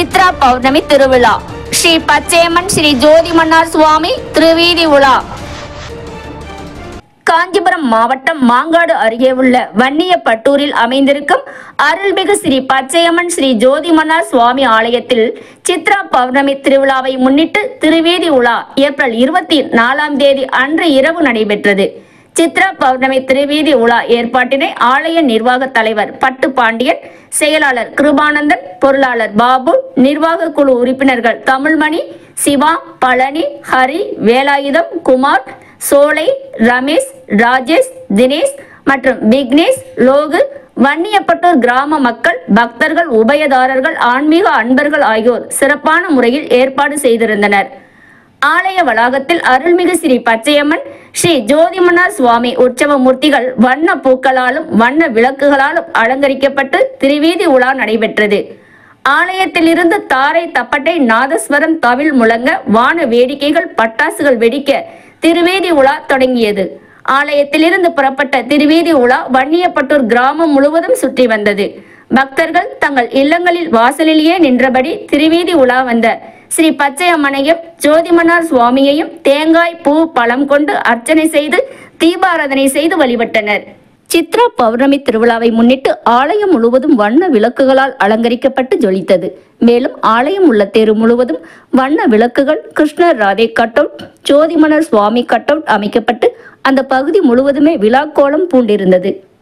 சித்ரா பௌர்ணமி திருவிழா ஸ்ரீ பச்சையம்மன் ஸ்ரீ ஜோதிமன்னார் சுவாமி திருவீதி உலா காஞ்சிபுரம் மாவட்டம் மாங்காடு அருகே உள்ள வன்னியப்பட்டூரில் அமைந்திருக்கும் அருள்மிகு ஸ்ரீ பச்சையம்மன் ஸ்ரீ ஜோதிமன்னார் சுவாமி ஆலயத்தில் சித்ரா பௌர்ணமி திருவிழாவை முன்னிட்டு திருவீதி உலா ஏப்ரல் இருபத்தி நாலாம் தேதி அன்று இரவு நடைபெற்றது சித்ரா பௌர்ணமி திருவீதி உலா ஏற்பாட்டினை ஆலய நிர்வாக தலைவர் பட்டு பாண்டியன் செயலாளர் கிருபானந்தன் பொருளாளர் பாபு நிர்வாக குழு உறுப்பினர்கள் தமிழ்மணி சிவா பழனி ஹரி வேலாயுதம் குமார் சோலை ரமேஷ் ராஜேஷ் தினேஷ் மற்றும் விக்னேஷ் லோகு வன்னியப்பட்டூர் கிராம மக்கள் பக்தர்கள் உபயதாரர்கள் ஆன்மீக அன்பர்கள் ஆகியோர் சிறப்பான முறையில் ஏற்பாடு செய்திருந்தனர் ஆலய வளாகத்தில் அருள்மிகு ஸ்ரீ பச்சையம்மன் ஸ்ரீ ஜோதிமன்னார் சுவாமி உற்சவ மூர்த்திகள் வண்ண பூக்களாலும் வண்ண விளக்குகளாலும் அலங்கரிக்கப்பட்டு திருவீதி உலா நடைபெற்றது ஆலயத்திலிருந்து தாரை தப்பட்டை நாதஸ்வரம் தவில் முழங்க வான வேடிக்கைகள் பட்டாசுகள் வெடிக்க திருவேதி உலா தொடங்கியது ஆலயத்திலிருந்து புறப்பட்ட திருவீதி உலா வன்னியப்பட்டூர் கிராமம் முழுவதும் சுற்றி வந்தது பக்தர்கள் தங்கள் இல்லங்களில் வாசலிலேயே நின்றபடி திருவீதி உலா வந்த ஸ்ரீ பச்சையம்மனையும் ஜோதிமன்னார் சுவாமியையும் தேங்காய் பூ பழம் கொண்டு அர்ச்சனை செய்து தீபாராதனை செய்து வழிபட்டனர் சித்ரா பௌர்ணமி திருவிழாவை முன்னிட்டு ஆலயம் முழுவதும் வண்ண விளக்குகளால் அலங்கரிக்கப்பட்டு ஜொலித்தது மேலும் ஆலயம் உள்ள தெரு முழுவதும் வண்ண விளக்குகள் கிருஷ்ணர் ராதே கட்டவுட் ஜோதிமலர் சுவாமி கட்டவுட் அமைக்கப்பட்டு அந்த பகுதி முழுவதுமே விழாக்கோலம் பூண்டிருந்தது